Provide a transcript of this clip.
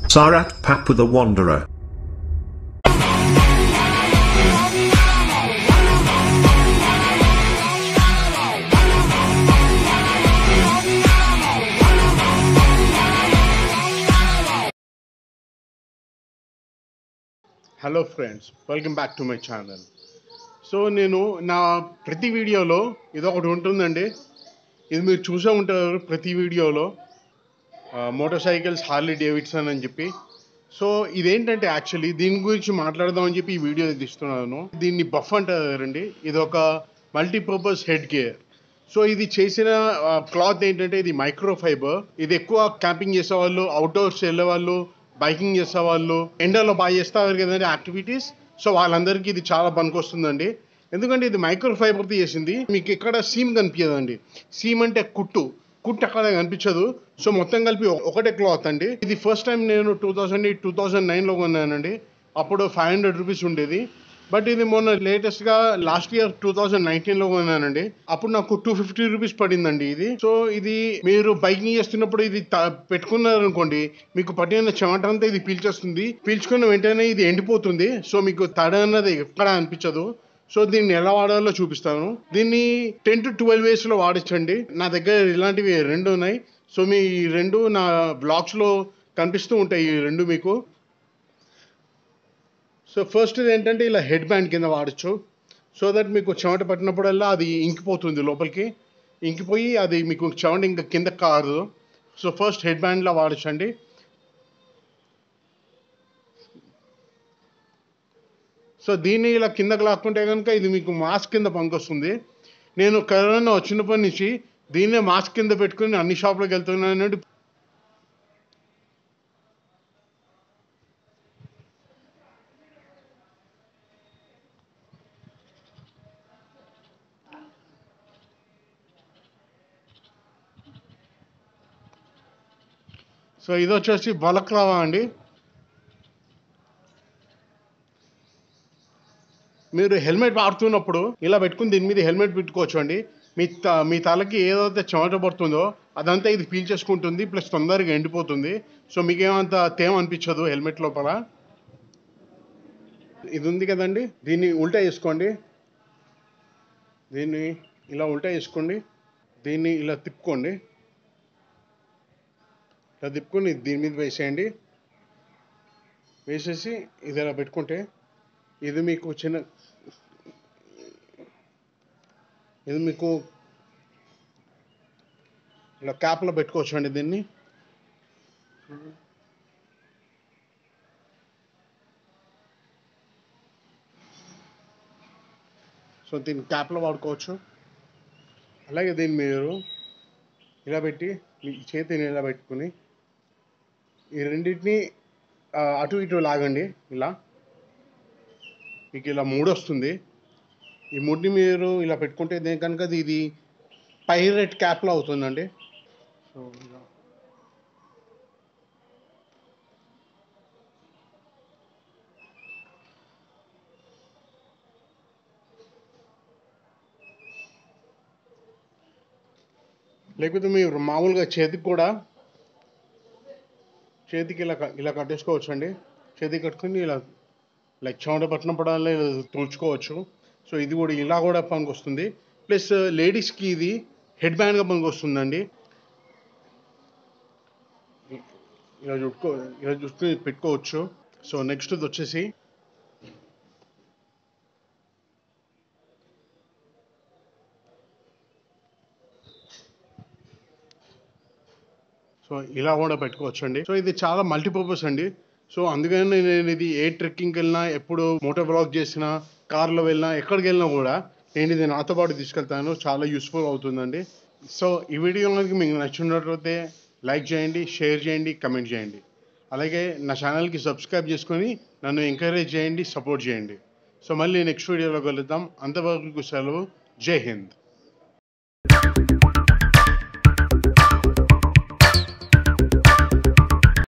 Sarat Papu the Wanderer. Hello friends welcome back to my channel so నేను నా ప్రతి వీడియోలో ఇది ఒకటి ఉంటుందండి ఇది మీరు చూసే ఉంటారు ప్రతి వీడియోలో మోటార్ సైకిల్స్ హార్లీ డేవిడ్సన్ అని చెప్పి సో ఇదేంటంటే యాక్చువల్లీ దీని గురించి మాట్లాడదామని చెప్పి ఈ వీడియో తీస్తున్నాను దీన్ని బఫ్ అంటారండి ఇది ఒక మల్టీపర్పస్ హెడ్ గేర్ సో ఇది చేసిన క్లాత్ ఏంటంటే ఇది మైక్రో ఫైబర్ ఇది ఎక్కువ క్యాంపింగ్ చేసే వాళ్ళు అవుట్డోర్స్ వెళ్ళే వాళ్ళు బైకింగ్ చేసే వాళ్ళు ఎండలో బాగా చేస్తారు కదండి యాక్టివిటీస్ సో వాళ్ళందరికీ ఇది చాలా పనికొస్తుందండి ఎందుకంటే ఇది మైక్రో ఫైబర్తో చేసింది మీకు ఎక్కడ సీమ్ కనిపించదండి సీమ్ అంటే కుట్టు కుట్టు అక్కడ కనిపించదు సో మొత్తం కలిపి ఒక- ఒకటే క్లాత్ అండి ఇది ఫస్ట్ టైం నేను two thousand eight two thousand నైన్లో కొన్నానండి అప్పుడు ఫైవ్ హండ్రెడ్ రూపీస్ ఉండేది బట్ ఇది మొన్న లేటెస్ట్ గా last year two thousand nineteen లో కొన్నానండి అప్పుడు నాకు టూ ఫిఫ్టీ రూపీస్ పడిందండి ఇది సో ఇది మీరు బైకింగ్ చేస్తున్నప్పుడు ఇది త- పెట్టుకున్నారనుకోండి మీకు పట్టిన చెమట అంతా ఇది పీల్చేస్తుంది పీల్చుకున్న వెంటనే ఇది ఎండిపోతుంది సో మీకు తడ అన్నది ఎక్కడ అనిపించదు సో దీన్ని ఎలా వాడాలో చూపిస్తాను దీన్ని టెన్ టు ట్వెల్వ్ వేస్ లో వాడచ్చండి నా దగ్గర ఇలాంటివి రెండు ఉన్నాయి సో మీ ఈ రెండు నా బ్లాగ్స్ లో కనిపిస్తూ ఉంటాయి ఈ రెండు మీకు సో ఫస్ట్ ఏంటంటే ఇలా హెడ్ బ్యాండ్ కింద వాడచ్చు సో దట్ మీకు చెమట పట్టినప్పుడల్లా అది ఇంకిపోతుంది లోపలికి ఇంకిపోయి అది మీకు చెమట ఇంకా కింద కాదు సో ఫస్ట్ హెడ్ బ్యాండ్లా వాడచ్చండి సో దీన్ని ఇలా కిందకి లాక్కుంటే కనుక ఇది మీకు మాస్క్ కింద పనికొస్తుంది నేను కరోనా వచ్చినప్పటి నుంచి దీన్నే మాస్క్ కింద పెట్టుకుని అన్ని షాపులకు వెళ్తున్నాను సో ఇది వచ్చేసి బలక్లావా అండి మీరు హెల్మెట్ వాడుతున్నప్పుడు ఇలా పెట్టుకుని దీని మీద హెల్మెట్ పెట్టుకోవచ్చు అండి మీ త మీ తలకి ఏదైతే చెమట పడుతుందో అదంతా ఇది పీల్చేసుకుంటుంది ప్లస్ తొందరగా ఎండిపోతుంది సో మీకేమంత తేమ అనిపించదు హెల్మెట్ లోపల ఇది ఉంది కదండి దీన్ని ఉల్టా వేసుకోండి దీన్ని ఇలా ఉల్టా వేసుకోండి దీన్ని ఇలా తిప్పుకోండి ఇలా తిప్పుకొని దీని మీద వేసేయండి వేసేసి ఇది ఇలా పెట్టుకుంటే ఇది మీకు చిన్న ఇది మీకు ఇలా క్యాప్లో పెట్టుకోవచ్చు అండి దీన్ని సో దీన్ని క్యాప్లో వాడుకోవచ్చు అలాగే దీన్ని మీరు ఇలా పెట్టి మీ చేతిని ఇలా పెట్టుకుని ఈ రెండింటిని ఆ, అటు ఇటు లాగండి ఇలా మీకు ఇలా మూడు వస్తుంది ఈ ముడిని మీరు ఇలా పెట్టుకుంటే దేని కనుక అది ఇది పైరెట్ క్యాప్లో అవుతుందండి సో ఇలా లేకపోతే మీరు మామూలుగా చేతికి కూడా చేతికి ఇలా క- ఇలా కట్టేసుకోవచ్చు అండి చేతికి కట్టుకుని ఇలా లైక్ చెమట పట్టినప్పుడల్లా ఇలా తుడుచుకోవచ్చు సో ఇది కూడా ఇలా కూడా పనికి వస్తుంది ప్లస్ లేడీస్కి ఇది హెడ్ బ్యాండ్గా పనికి వస్తుందండి ఇలా చుట్టుకో ఇలా చుట్టుకుని పెట్టుకోవచ్చు సో నెక్స్ట్ వచ్చేసి సో ఇలా కూడా పెట్టుకోవచ్చు అండి సో ఇది చాలా మల్టీపర్పస్ అండి సో అందుకని నేను ఇది ఏ ట్రెక్కింగ్కి వెళ్ళినా ఎప్పుడు మోటార్ బ్లాగ్ చేసినా కార్లో వెళ్ళినా ఎక్కడికి వెళ్ళినా కూడా నేను ఇది నాతో పాటు తీసుకెళ్తాను చాలా యూస్ఫుల్ అవుతుందండి సో ఈ వీడియో కనుక మీకు నచ్చినట్లయితే లైక్ చేయండి షేర్ చేయండి కమెంట్ చేయండి అలాగే నా ఛానల్కి సబ్స్క్రైబ్ చేసుకొని నన్ను ఎంకరేజ్ చేయండి సపోర్ట్ చేయండి సో మళ్ళీ నెక్స్ట్ వీడియోలో కలుద్దాం అంతవరకు సెలవు జై హింద్